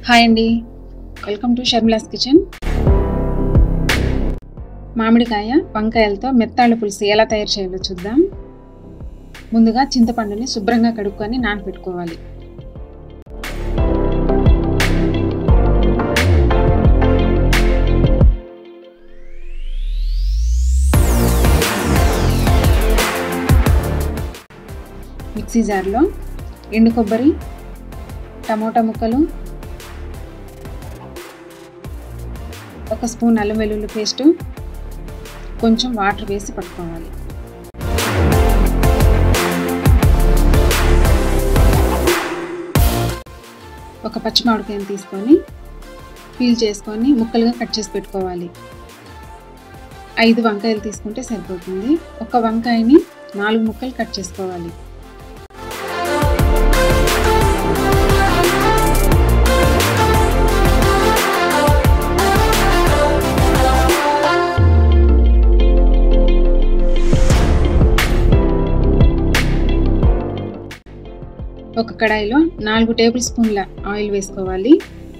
hi అండి welcome to షర్మిలాస్ kitchen మామిడికాయ వంకాయలతో మెత్తాళ్ళ పులుసు ఎలా తయారు చేయాలో చూద్దాం ముందుగా చింతపండుని శుభ్రంగా కడుక్కొని నానబెట్టుకోవాలి మిక్సీ జార్లో ఎండు కొబ్బరి టమోటా ముక్కలు ఒక స్పూన్ అల్లం వెల్లుల్లి పేస్టు కొంచెం వాటర్ వేసి పట్టుకోవాలి ఒక పచ్చి మామిడికాయని తీసుకొని పీల్ చేసుకొని ముక్కలుగా కట్ చేసి పెట్టుకోవాలి ఐదు వంకాయలు తీసుకుంటే సరిపోతుంది ఒక వంకాయని నాలుగు ముక్కలు కట్ చేసుకోవాలి ఒక కడాయిలో నాలుగు టేబుల్ స్పూన్ల ఆయిల్ వేసుకోవాలి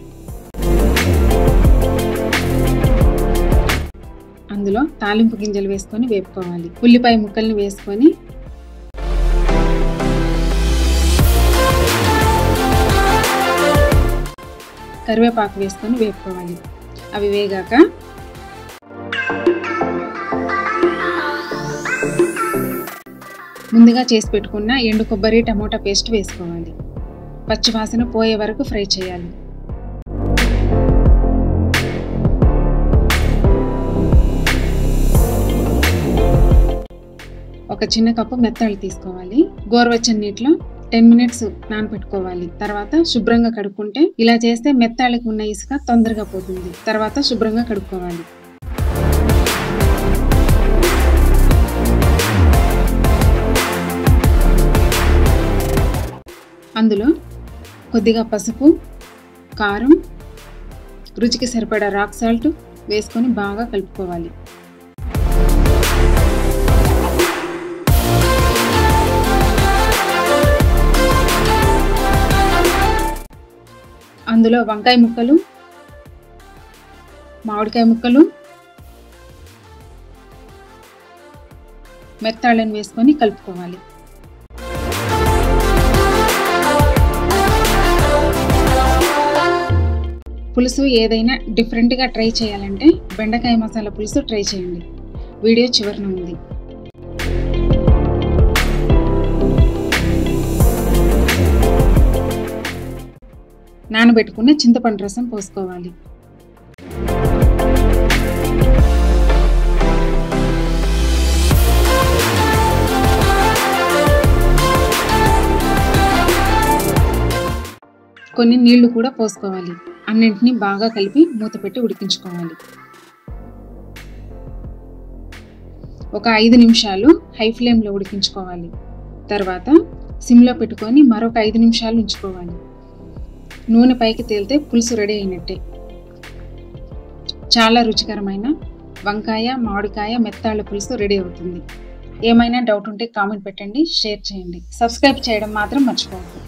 అందులో తాలింపు గింజలు వేసుకొని వేపుకోవాలి ఉల్లిపాయ ముక్కల్ని వేసుకొని కరివేపాకు వేసుకొని వేపుకోవాలి అవి వేగాక ముందుగా చేసి పెట్టుకున్న ఎండు కొబ్బరి టమోటా పేస్ట్ వేసుకోవాలి పచ్చివాసన పోయే వరకు ఫ్రై చేయాలి ఒక చిన్న కప్పు మెత్తళ్ళు తీసుకోవాలి గోరువెచ్చని నీటిలో టెన్ మినిట్స్ నానబెట్టుకోవాలి తర్వాత శుభ్రంగా కడుక్కుంటే ఇలా చేస్తే మెత్తాళ్ళకి ఉన్న ఇసుక తొందరగా పోతుంది తర్వాత శుభ్రంగా కడుక్కోవాలి అందులో కొద్దిగా పసుపు కారం రుచికి సరిపడా రాక్ సాల్ట్ వేసుకొని బాగా కలుపుకోవాలి అందులో వంకాయ ముక్కలు మామిడికాయ ముక్కలు మెత్తాళ్ళని వేసుకొని కలుపుకోవాలి పులుసు ఏదైనా డిఫరెంట్గా ట్రై చేయాలంటే బెండకాయ మసాలా పులుసు ట్రై చేయండి వీడియో చివరిన ఉంది నానబెట్టుకున్న చింతపండు రసం పోసుకోవాలి కొన్ని నీళ్లు కూడా పోసుకోవాలి అన్నింటినీ బాగా కలిపి మూత పెట్టి ఉడికించుకోవాలి ఒక ఐదు నిమిషాలు హై ఫ్లేమ్లో ఉడికించుకోవాలి తర్వాత సిమ్లో పెట్టుకొని మరొక ఐదు నిమిషాలు ఉంచుకోవాలి నూనె పైకి తేలితే పులుసు రెడీ అయినట్టే చాలా రుచికరమైన వంకాయ మామిడికాయ మెత్తాళ్ళ పులుసు రెడీ అవుతుంది ఏమైనా డౌట్ ఉంటే కామెంట్ పెట్టండి షేర్ చేయండి సబ్స్క్రైబ్ చేయడం మాత్రం మర్చిపోవద్దు